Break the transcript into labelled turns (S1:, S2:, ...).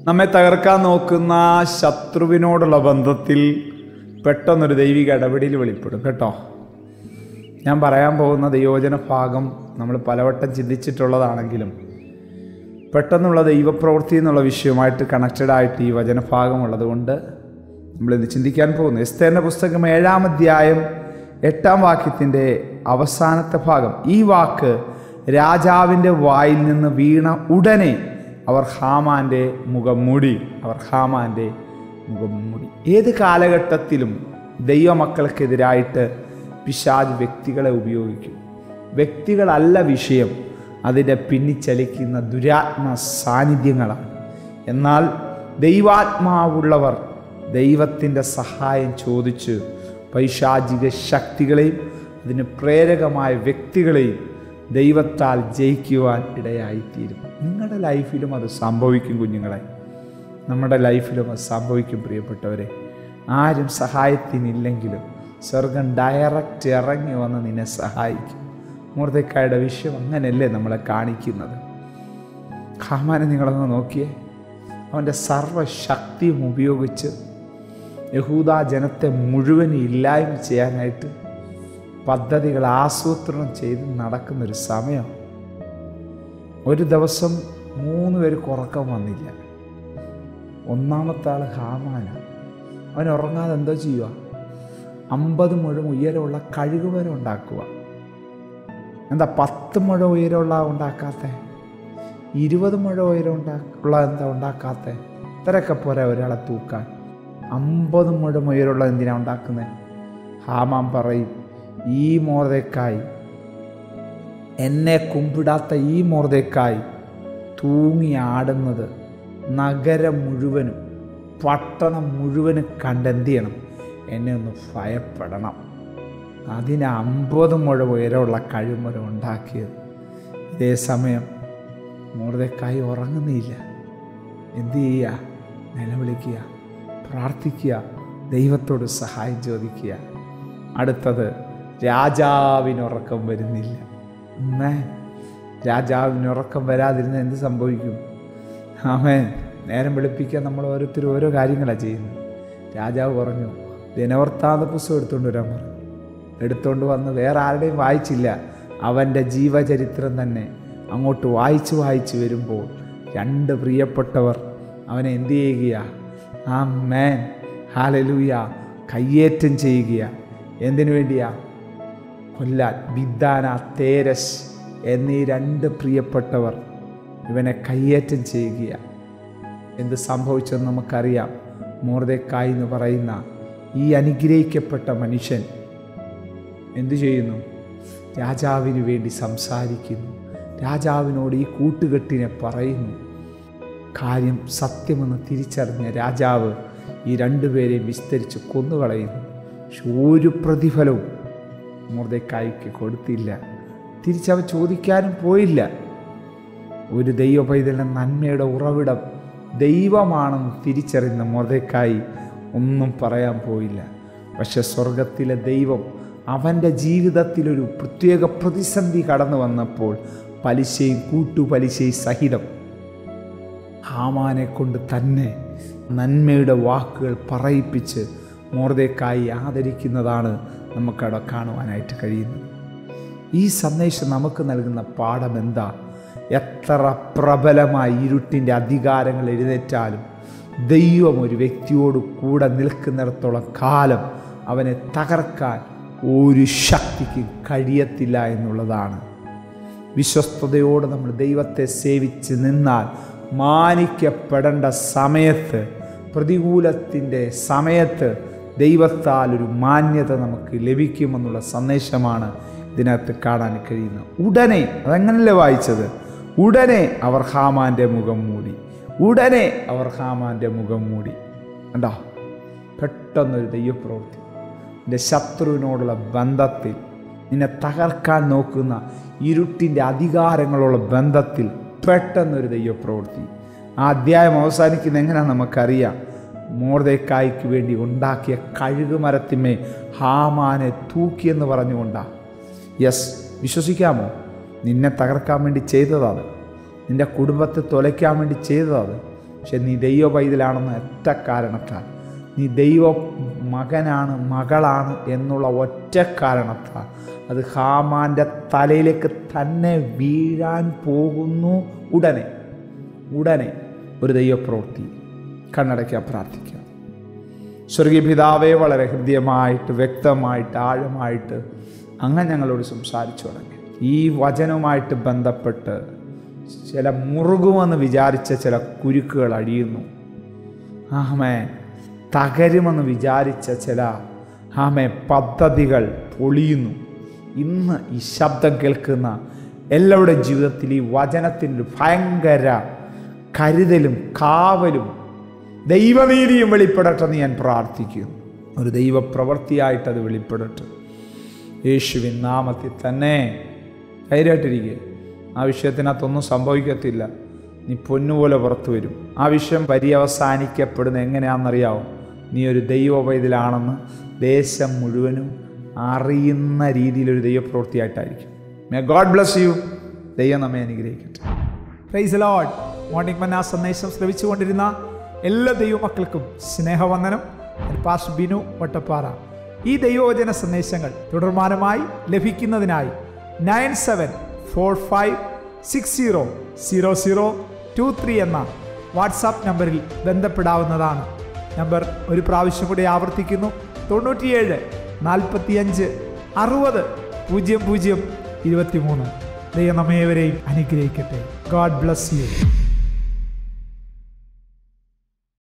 S1: നമ്മെ തകർക്കാൻ നോക്കുന്ന ശത്രുവിനോടുള്ള ബന്ധത്തിൽ പെട്ടെന്നൊരു ദൈവിക ഇടപെടൽ വെളിപ്പെടും കേട്ടോ ഞാൻ പറയാൻ പോകുന്ന ദൈവോചന ഭാഗം നമ്മൾ പലവട്ടം ചിന്തിച്ചിട്ടുള്ളതാണെങ്കിലും പെട്ടെന്നുള്ള ദൈവപ്രവൃത്തി എന്നുള്ള വിഷയവുമായിട്ട് കണക്റ്റഡ് ആയിട്ട് ഈ വചനഭാഗം ഉള്ളതുകൊണ്ട് നമ്മളിത് ചിന്തിക്കാൻ പോകുന്നു എസ്തേറിൻ്റെ പുസ്തകം ഏഴാം അധ്യായം എട്ടാം വാക്യത്തിൻ്റെ അവസാനത്തെ ഭാഗം ഈ വാക്ക് രാജാവിൻ്റെ വായിൽ നിന്ന് വീണ ഉടനെ അവർ ഹാമാൻ്റെ മുഖം മൂടി അവർ ഹാമാൻ്റെ മുഖം മൂടി ഏത് കാലഘട്ടത്തിലും ദൈവമക്കൾക്കെതിരായിട്ട് പിശാജ് വ്യക്തികളെ ഉപയോഗിക്കും വ്യക്തികളല്ല വിഷയം അതിൻ്റെ പിന്നിച്ചലിക്കുന്ന ദുരാത്മ സാന്നിധ്യങ്ങളാണ് എന്നാൽ ദൈവാത്മാവുള്ളവർ ദൈവത്തിൻ്റെ സഹായം ചോദിച്ച് പൈശാചിക ശക്തികളെയും അതിന് പ്രേരകമായ വ്യക്തികളെയും ദൈവത്താൽ ജയിക്കുവാൻ ഇടയായിത്തീരും നിങ്ങളുടെ ലൈഫിലും അത് സംഭവിക്കും കുഞ്ഞുങ്ങളെ നമ്മുടെ ലൈഫിലും അത് സംഭവിക്കും പ്രിയപ്പെട്ടവരെ ആരും സഹായത്തിനില്ലെങ്കിലും സ്വർഗം ഡയറക്റ്റ് ഇറങ്ങി വന്ന് നിന്നെ സഹായിക്കും മൂർദ്ധക്കായുടെ വിഷയം അങ്ങനെയല്ലേ നമ്മളെ കാണിക്കുന്നത് ഹാമാനെ നിങ്ങളൊന്ന് നോക്കിയേ അവൻ്റെ സർവശക്തിയും ഉപയോഗിച്ച് യഹൂദ ജനത്തെ മുഴുവൻ ഇല്ലായ്മ ചെയ്യാനായിട്ട് പദ്ധതികൾ ആസൂത്രണം ചെയ്ത് നടക്കുന്നൊരു സമയം ഒരു ദിവസം മൂന്ന് പേർക്ക് ഉറക്കം വന്നില്ല ഒന്നാമത്തെ ആൾ ഹാമാന അവൻ ഉറങ്ങാതെ എന്തോ ചെയ്യുക അമ്പത് മുഴം ഉയരമുള്ള കഴുകുവരം ഉണ്ടാക്കുക എന്താ പത്ത് മുഴ ഉയരമുള്ള ഉണ്ടാക്കാത്ത ഇരുപത് മുഴ ഉയരം ഉണ്ടാ ഉള്ള എന്താ ഉണ്ടാക്കാത്ത ഇത്രയൊക്കെ പോരാ ഒരാളെ തൂക്കാൻ അമ്പത് മുഴം ഉയരമുള്ള എന്തിനാ ഉണ്ടാക്കുന്നത് ഹാമാൻ പറയും ഈ മോർദേക്കായി എന്നെ കുമ്പിടാത്ത ഈ മോർദേക്കായി തൂങ്ങി ആടുന്നത് നഗരം മുഴുവനും പട്ടണം മുഴുവനും കണ്ടെന്ത് ചെയ്യണം എന്നെ ഒന്ന് ഭയപ്പെടണം അതിന് അമ്പത് മുഴ ഉയരമുള്ള കഴിമരം ഉണ്ടാക്കിയത് ഇതേ സമയം മൂർദക്കായി ഉറങ്ങുന്നില്ല എന്ത് ചെയ്യുക നിലവിളിക്കുക പ്രാർത്ഥിക്കുക ദൈവത്തോട് സഹായം ചോദിക്കുക അടുത്തത് രാജാവിന് ഉറക്കം വരുന്നില്ല അമ്മേ രാജാവിന് ഉറക്കം വരാതിരുന്ന എന്ത് സംഭവിക്കും ആമേ നേരം വെളുപ്പിക്കാൻ നമ്മൾ ഓരോരുത്തരും ഓരോ കാര്യങ്ങളാണ് ചെയ്യുന്നത് രാജാവ് പറഞ്ഞു ദിനവൃത്താന്ത പുസ്തകം എടുത്തുകൊണ്ട് വരാൻ പറഞ്ഞു എടുത്തുകൊണ്ട് വന്ന് വേറെ ആരുടെയും വായിച്ചില്ല അവൻ്റെ ജീവചരിത്രം തന്നെ അങ്ങോട്ട് വായിച്ച് വായിച്ച് വരുമ്പോൾ രണ്ട് പ്രിയപ്പെട്ടവർ അവനെ എന്ത് ചെയ്യുക ആ മേൻ ഹാലലൂയ കയ്യേറ്റം ചെയ്യുക എന്തിനു വേണ്ടിയാ കൊല്ലാൻ ബിദ്ദാന തേരസ് എന്നീ രണ്ട് പ്രിയപ്പെട്ടവർ ഇവനെ കയ്യേറ്റം ചെയ്യുക എന്ത് സംഭവിച്ചെന്ന് നമുക്കറിയാം മോർദേക്കായി എന്ന് പറയുന്ന ഈ അനുഗ്രഹിക്കപ്പെട്ട മനുഷ്യൻ എന്തു ചെയ്യുന്നു രാജാവിന് വേണ്ടി സംസാരിക്കുന്നു രാജാവിനോട് ഈ കൂട്ടുകെട്ടിനെ പറയുന്നു കാര്യം സത്യമെന്ന് തിരിച്ചറിഞ്ഞ രാജാവ് ഈ രണ്ടുപേരെയും വിസ്തരിച്ച് കൊന്നുകളയുന്നു പക്ഷെ ഒരു പ്രതിഫലവും മുർദക്കായ്ക്ക് കൊടുത്തില്ല തിരിച്ചവ ചോദിക്കാനും പോയില്ല ഒരു ദൈവ പൈതലിൻ്റെ നന്മയുടെ ഉറവിടം ദൈവമാണെന്ന് തിരിച്ചറിയുന്ന മുർദക്കായി ഒന്നും പറയാൻ പോയില്ല പക്ഷെ സ്വർഗത്തിലെ ദൈവം അവൻ്റെ ജീവിതത്തിലൊരു പ്രത്യേക പ്രതിസന്ധി കടന്നു വന്നപ്പോൾ പലിശയും കൂട്ടുപലിശയും സഹിതം ഹാമാനെ കൊണ്ട് തന്നെ നന്മയുടെ വാക്കുകൾ പറയിപ്പിച്ച് മോർദേക്കായി ആദരിക്കുന്നതാണ് നമുക്കവിടെ കാണുവാനായിട്ട് കഴിയുന്നത് ഈ സന്ദേശം നമുക്ക് നൽകുന്ന പാഠം എന്താ എത്ര പ്രബലമായി ഇരുട്ടിൻ്റെ അധികാരങ്ങൾ എഴുന്നേറ്റാലും ദൈവം ഒരു വ്യക്തിയോട് കൂടെ നിൽക്കുന്നിടത്തോളം കാലം അവനെ തകർക്കാൻ ഒരു ശക്തിക്ക് കഴിയത്തില്ല എന്നുള്ളതാണ് വിശ്വസ്തയോടെ നമ്മൾ ദൈവത്തെ സേവിച്ച് നിന്നാൽ മാനിക്കപ്പെടേണ്ട സമയത്ത് പ്രതികൂലത്തിൻ്റെ സമയത്ത് ദൈവത്താൽ ഒരു മാന്യത നമുക്ക് ലഭിക്കുമെന്നുള്ള സന്ദേശമാണ് ഇതിനകത്ത് കാണാൻ കഴിയുന്നത് ഉടനെ അതെങ്ങനല്ലേ വായിച്ചത് ഉടനെ അവർ ഹാമാൻ്റെ മുഖം മൂടി ഉടനെ അവർ ഹാമാൻ്റെ മുഖം മൂടി കണ്ടോ പെട്ടെന്നൊരു ദൈവപ്രവൃത്തി നിന്റെ ശത്രുവിനോടുള്ള ബന്ധത്തിൽ നിന്നെ തകർക്കാൻ നോക്കുന്ന ഇരുട്ടിൻ്റെ അധികാരങ്ങളുള്ള ബന്ധത്തിൽ പെട്ടെന്നൊരു ദൈവപ്രവൃത്തി ആ അധ്യായം അവസാനിക്കുന്ന എങ്ങനെയാണെന്ന് നമുക്കറിയാം മോർദേക്കായ്ക്ക് വേണ്ടി ഉണ്ടാക്കിയ കഴുകുമരത്തിന്മേ ഹാമാനെ തൂക്കിയെന്ന് പറഞ്ഞുകൊണ്ടാണ് യെസ് വിശ്വസിക്കാമോ നിന്നെ തകർക്കാൻ വേണ്ടി ചെയ്തതാണ് നിന്റെ കുടുംബത്തെ തുലയ്ക്കാൻ വേണ്ടി ചെയ്തതാണ് പക്ഷെ നീ ദൈവ പൈതലാണെന്ന് ഒറ്റ കാരണത്താൽ നീ ദൈവ മകനാണ് മകളാണ് എന്നുള്ള ഒറ്റ കാരണത്താൽ അത് ഹാമാൻ്റെ തലയിലേക്ക് തന്നെ വീഴാൻ പോകുന്നു ഉടനെ ഉടനെ ഒരു ദൈവപ്രവൃത്തി കണ്ണടയ്ക്കാൻ പ്രാർത്ഥിക്കാം സ്വർഗീയ പിതാവെ വളരെ ഹൃദ്യമായിട്ട് വ്യക്തമായിട്ട് ആഴമായിട്ട് അങ്ങനെ ഞങ്ങളോട് സംസാരിച്ചു തുടങ്ങി ഈ വചനവുമായിട്ട് ബന്ധപ്പെട്ട് ചില മുറുകുമെന്ന് വിചാരിച്ച ചില കുരുക്കുകൾ അഴിയുന്നു ആമേ തകരുമെന്ന് വിചാരിച്ച ചില ആമേ പദ്ധതികൾ പൊളിയുന്നു ഇന്ന് ഈ ശബ്ദം കേൾക്കുന്ന എല്ലാവരുടെ ജീവിതത്തിൽ ഈ വചനത്തിൻ്റെ ഭയങ്കര കരുതലും കാവലും ദൈവനീതിയും വെളിപ്പെടട്ടെ എന്ന് ഞാൻ പ്രാർത്ഥിക്കുന്നു ഒരു ദൈവപ്രവൃത്തിയായിട്ട് അത് വെളിപ്പെടട്ടെ യേശുവിൻ നാമത്തിൽ തന്നെ ധൈര്യമായിട്ടിരിക്കുക ആ വിഷയത്തിനകത്തൊന്നും സംഭവിക്കത്തില്ല നീ പൊന്നുപോലെ പുറത്തു വരും ആ വിഷയം പര്യവസാനിക്കപ്പെടുന്ന എങ്ങനെയാണെന്നറിയാവും നീ ഒരു ദൈവ പൈതലാണെന്ന് ദേശം മുഴുവനും അറിയുന്ന രീതിയിലൊരു ദൈവപ്രവൃത്തിയായിട്ടായിരിക്കും മേ ഗോഡ് ബ്ലസ് യു ദൈവം നമ്മെ അനുഗ്രഹിക്കട്ടെ പ്രൈസ് ലോഡ് മോർണിംഗ് മന്ന സന്ദേശം ശ്രവിച്ചുകൊണ്ടിരുന്ന എല്ലാ ദൈവമക്കൾക്കും സ്നേഹവന്ദനം പാസ് ബിനു വട്ടപ്പാറ ഈ ദൈവവചന സന്ദേശങ്ങൾ തുടർമാനമായി ലഭിക്കുന്നതിനായി nine seven four five six zero zero zero two three എന്ന വാട്സാപ്പ് നമ്പറിൽ ബന്ധപ്പെടാവുന്നതാണ് നമ്പർ ഒരു പ്രാവശ്യം കൂടി ആവർത്തിക്കുന്നു തൊണ്ണൂറ്റിയേഴ് നാൽപ്പത്തിയഞ്ച് അറുപത് പൂജ്യം പൂജ്യം ഇരുപത്തിമൂന്ന് ദൈവം നമ്മേവരെയും അനുഗ്രഹിക്കട്ടെ ഗോഡ് ബ്ലസ് യു